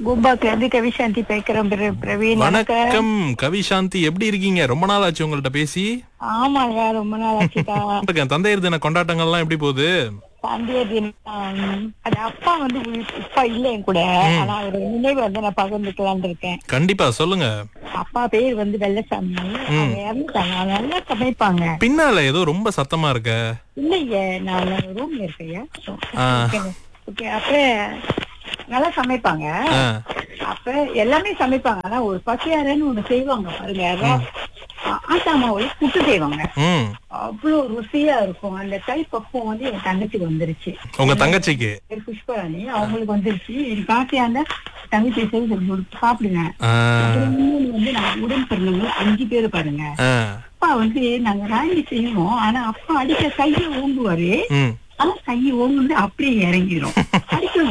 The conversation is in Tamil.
பூம்பாக்கு வந்து கவிசாந்தி பேக்கிறோம் பிர- பிரவீன் எனக்கு- வணக்கம் கவி சாந்தி எப்படி இருக்கீங்க ரொம்ப நாள் ஆச்சு உங்கள்ட்ட பேசி ஆமாங்க ரொம்ப நாள் ஆச்சுக்கா இருக்கேன் தந்தையர் தின கொண்டாட்டங்கள்லாம் எப்படி போகுது தந்தைய தினம் அது அப்பா வந்து உயிர்- இப்ப இல்ல என் கூட ஆனா அவர் நினைவு வந்து நான் பகிர்ந்துக்கலாம்னு இருக்கேன் கண்டிப்பா சொல்லுங்க அப்பா பேர் வந்து வெள்ளசாமி அவங்க இறந்துட்டாங்க அவங்க நல்லா சமைப்பாங்க பின்னால ஏதோ ரொம்ப சத்தமா இருக்க இல்லையே நான் ரூம்ல இருக்கையா ஆ. ஓகே அப்ப நல்லா சமைப்பாங்க ஆ, அப்ப எல்லாமே சமைப்பாங்க ஆனா ஒரு பசியாரன்னு ஒண்ணு செய்வாங்க பாருங்க ரா- ஆ- ஆட்டா மாவுல புட்டு செய்வாங்க ம் அவ்வளவு ருசியா இருக்கும் அந்த கை பக்குவம் வந்து என் தங்கச்சிக்கு வந்துருச்சு உங்க தங்கச்சிக்கு பேர் புஷ்பராணி அவங்களுக்கு வந்துருச்சு எனக்கு ஆசையா இருந்தா தங்கச்சி செய்து கொடுத்து சாப்பிடுங்க ஆ, அப்புறம் இன்னொன்னு வந்து நான் உடன் பிறந்தவங்க அஞ்சு பேர் பாருங்க ஆ, அப்பா வந்து நாங்க ராணி செய்வோம் ஆனா அப்பா அடிக்க கையை ஓங்குவாரு ம் ஆனா கையை ஓங்குந்து அப்படியே இறங்கிடும் அடிக்க